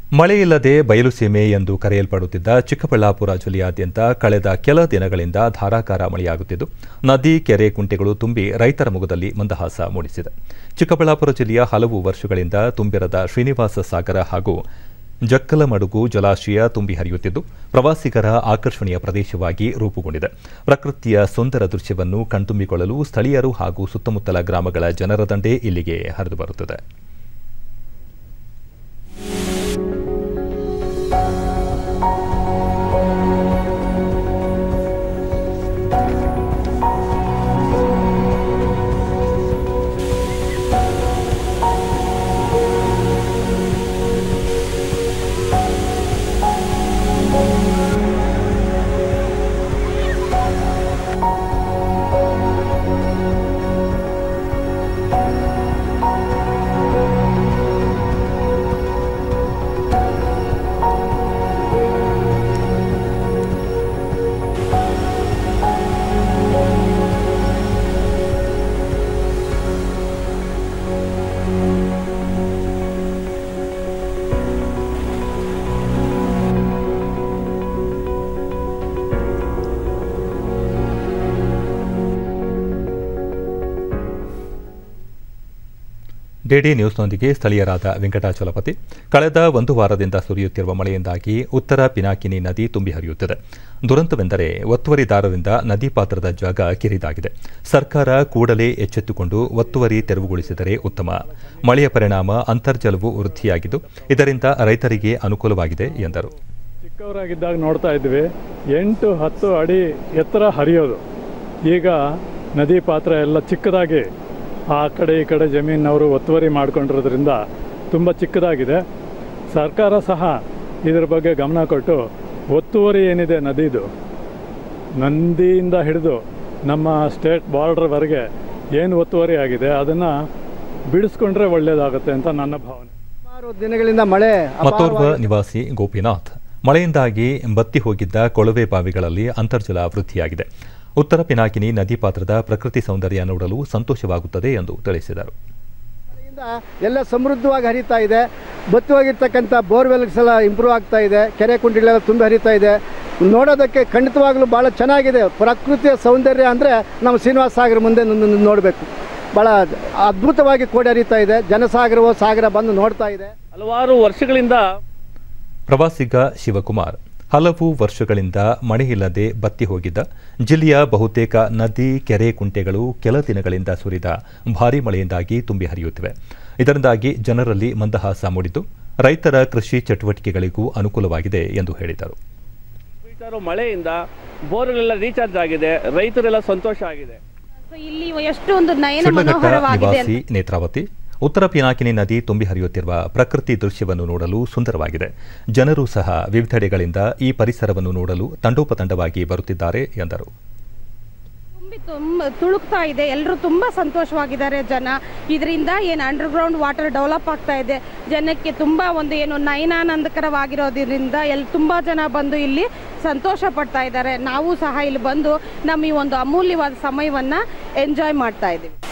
ಮಳೆಯಿಲ್ಲದೆ ಬಯಲುಸೀಮೆ ಎಂದು ಕರೆಯಲ್ಪಡುತ್ತಿದ್ದ ಚಿಕ್ಕಬಳ್ಳಾಪುರ ಜಿಲ್ಲೆಯಾದ್ಯಂತ ಕಳೆದ ಕೆಲ ದಿನಗಳಿಂದ ಧಾರಾಕಾರ ಮಳೆಯಾಗುತ್ತಿದ್ದು ನದಿ ಕೆರೆ ಕುಂಟೆಗಳು ತುಂಬಿ ರೈತರ ಮೊಗದಲ್ಲಿ ಮಂದಹಾಸ ಮೂಡಿಸಿದೆ ಚಿಕ್ಕಬಳ್ಳಾಪುರ ಜಿಲ್ಲೆಯ ಹಲವು ವರ್ಷಗಳಿಂದ ತುಂಬಿರದ ಶ್ರೀನಿವಾಸ ಸಾಗರ ಹಾಗೂ ಜಕ್ಕಲಮಡುಗು ಜಲಾಶಯ ತುಂಬಿ ಹರಿಯುತ್ತಿದ್ದು ಪ್ರವಾಸಿಗರ ಆಕರ್ಷಣೀಯ ಪ್ರದೇಶವಾಗಿ ರೂಪುಗೊಂಡಿದೆ ಪ್ರಕೃತಿಯ ಸುಂದರ ದೃಶ್ಯವನ್ನು ಕಣ್ತುಂಬಿಕೊಳ್ಳಲು ಸ್ಥಳೀಯರು ಹಾಗೂ ಸುತ್ತಮುತ್ತಲ ಗ್ರಾಮಗಳ ಜನರ ದಂಡೇ ಇಲ್ಲಿಗೆ ಹರಿದು ಬರುತ್ತದೆ ಡಿಡಿ ನ್ಯೂಸ್ನೊಂದಿಗೆ ಸ್ಥಳೀಯರಾದ ವೆಂಕಟಾಚಲಪತಿ ಕಳೆದ ಒಂದು ವಾರದಿಂದ ಸುರಿಯುತ್ತಿರುವ ಮಳೆಯಿಂದಾಗಿ ಉತ್ತರ ಪಿನಾಕಿನಿ ನದಿ ತುಂಬಿ ಹರಿಯುತ್ತಿದೆ ದುರಂತವೆಂದರೆ ಒತ್ತುವರಿದಾರರಿಂದ ನದಿ ಪಾತ್ರದ ಜಾಗ ಕಿರಿದಾಗಿದೆ ಸರ್ಕಾರ ಕೂಡಲೇ ಎಚ್ಚೆತ್ತುಕೊಂಡು ಒತ್ತುವರಿ ತೆರವುಗೊಳಿಸಿದರೆ ಉತ್ತಮ ಮಳೆಯ ಪರಿಣಾಮ ಅಂತರ್ಜಲವು ವೃದ್ಧಿಯಾಗಿದ್ದು ಇದರಿಂದ ರೈತರಿಗೆ ಅನುಕೂಲವಾಗಿದೆ ಎಂದರು ಚಿಕ್ಕವರಾಗಿದ್ದಾಗ ನೋಡ್ತಾ ಇದ್ವಿ ಎಂಟು ಹತ್ತು ಅಡಿ ಎತ್ತರ ಹರಿಯೋದು ಈಗ ನದಿ ಪಾತ್ರ ಎಲ್ಲ ಚಿಕ್ಕದಾಗಿ ಆ ಕಡೆ ಈ ಕಡೆ ಜಮೀನವರು ಒತ್ತುವರಿ ಮಾಡ್ಕೊಂಡಿರೋದ್ರಿಂದ ತುಂಬ ಚಿಕ್ಕದಾಗಿದೆ ಸರ್ಕಾರ ಸಹ ಇದ್ರ ಬಗ್ಗೆ ಗಮನ ಕೊಟ್ಟು ಒತ್ತುವರಿ ಏನಿದೆ ನದಿದು ನಂದಿಯಿಂದ ಹಿಡಿದು ನಮ್ಮ ಸ್ಟೇಟ್ ಬಾರ್ಡ್ರ್ವರೆಗೆ ಏನು ಒತ್ತುವರಿ ಆಗಿದೆ ಅದನ್ನು ಬಿಡಿಸ್ಕೊಂಡ್ರೆ ಒಳ್ಳೆಯದಾಗುತ್ತೆ ಅಂತ ನನ್ನ ಭಾವನೆ ಸುಮಾರು ದಿನಗಳಿಂದ ಮಳೆ ಮತ್ತೋರ್ವ ನಿವಾಸಿ ಗೋಪಿನಾಥ್ ಮಳೆಯಿಂದಾಗಿ ಬತ್ತಿ ಹೋಗಿದ್ದ ಕೊಳವೆ ಬಾವಿಗಳಲ್ಲಿ ಅಂತರ್ಜಲ ವೃದ್ಧಿಯಾಗಿದೆ ಉತ್ತರ ಪಿನಾಕಿನಿ ನದಿ ಪಾತ್ರದ ಪ್ರಕೃತಿ ಸೌಂದರ್ಯ ನೋಡಲು ಸಂತೋಷವಾಗುತ್ತದೆ ಎಂದು ತಿಳಿಸಿದರು ಅಪಾರದಿಂದ ಎಲ್ಲ ಸಮೃದ್ಧವಾಗಿ ಹರಿತಾ ಇದೆ ಬತ್ತಿ ಹೋಗಿರ್ತಕ್ಕಂಥ ಬೋರ್ವೆಲ್ಸ್ ಎಲ್ಲ ಇಂಪ್ರೂವ್ ಆಗ್ತಾ ಇದೆ ಕೆರೆ ಕುಂಡಿಗಳೆಲ್ಲ ತುಂಬ ಹರಿತಾ ಇದೆ ನೋಡೋದಕ್ಕೆ ಖಂಡಿತವಾಗ್ಲೂ ಭಾಳ ಚೆನ್ನಾಗಿದೆ ಪ್ರಕೃತಿಯ ಸೌಂದರ್ಯ ಅಂದರೆ ನಮ್ಮ ಶ್ರೀನಿವಾಸ ಸಾಗರ ಮುಂದೆ ನೋಡಬೇಕು ಭಾಳ ಅದ್ಭುತವಾಗಿ ಕೋಡಿ ಹರಿತಾ ಇದೆ ಜನಸಾಗರವೋ ಸಾಗರ ಬಂದು ನೋಡ್ತಾ ಇದೆ ಹಲವಾರು ವರ್ಷಗಳಿಂದ ಪ್ರವಾಸಿಗ ಶಿವಕುಮಾರ್ ಹಲವು ವರ್ಷಗಳಿಂದ ಮಳೆಯಿಲ್ಲದೆ ಬತ್ತಿ ಹೋಗಿದ್ದ ಜಿಲ್ಲೆಯ ಬಹುತೇಕ ನದಿ ಕೆರೆ ಕುಂಟೆಗಳು ಕೆಲ ದಿನಗಳಿಂದ ಸುರಿದ ಭಾರೀ ಮಳೆಯಿಂದಾಗಿ ತುಂಬಿ ಹರಿಯುತ್ತಿವೆ ಇದರಿಂದಾಗಿ ಜನರಲ್ಲಿ ಮಂದಹಾಸ ಮೂಡಿದ್ದು ರೈತರ ಕೃಷಿ ಚಟುವಟಿಕೆಗಳಿಗೂ ಅನುಕೂಲವಾಗಿದೆ ಎಂದು ಹೇಳಿದರು ಬೀಳ್ತಾ ಮಳೆಯಿಂದ ಬೋರ್ಗಳೆಲ್ಲ ರೀಚಾರ್ಜ್ ಆಗಿದೆ ರೈತರೆಲ್ಲ ಸಂತೋಷ ಆಗಿದೆ ಸೊ ಇಲ್ಲಿ ಎಷ್ಟು ಒಂದು ನಯನ ಶಿಡ್ಲಘಟ್ಟ ಮನೋಹರವಾಗಿದೆ ನಿವಾಸಿ ನೇತ್ರಾವತಿ ಉತ್ತರ ಪಿನಾಕಿನಿ ನದಿ ತುಂಬಿ ಹರಿಯುತ್ತಿರುವ ಪ್ರಕೃತಿ ದೃಶ್ಯವನ್ನು ನೋಡಲು ಸುಂದರವಾಗಿದೆ ಜನರು ಸಹ ವಿವಿಧೆಡೆಗಳಿಂದ ಈ ಪರಿಸರವನ್ನು ನೋಡಲು ತಂಡೋಪತಂಡವಾಗಿ ಬರುತ್ತಿದ್ದಾರೆ ಎಂದರು ತುಂಬಿ ತುಂಬ ತುಳುಕ್ತಾ ಇದೆ ಎಲ್ಲರೂ ತುಂಬಾ ಸಂತೋಷವಾಗಿದ್ದಾರೆ ಜನ ಇದರಿಂದ ಏನು ಅಂಡರ್ಗ್ರೌಂಡ್ ವಾಟರ್ ಡೆವಲಪ್ ಆಗ್ತಾ ಇದೆ ಜನಕ್ಕೆ ತುಂಬಾ ಒಂದು ಏನು ನಯನಾನಂದಕರವಾಗಿರೋದ್ರಿಂದ ಎಲ್ಲಿ ತುಂಬಾ ಜನ ಬಂದು ಇಲ್ಲಿ ಸಂತೋಷ ಪಡ್ತಾ ಇದ್ದಾರೆ ನಾವು ಸಹ ಇಲ್ಲಿ ಬಂದು ನಮ್ಮ ಈ ಒಂದು ಅಮೂಲ್ಯವಾದ ಸಮಯವನ್ನ ಎಂಜಾಯ್ ಮಾಡ್ತಾ ಇದ್ದೀವಿ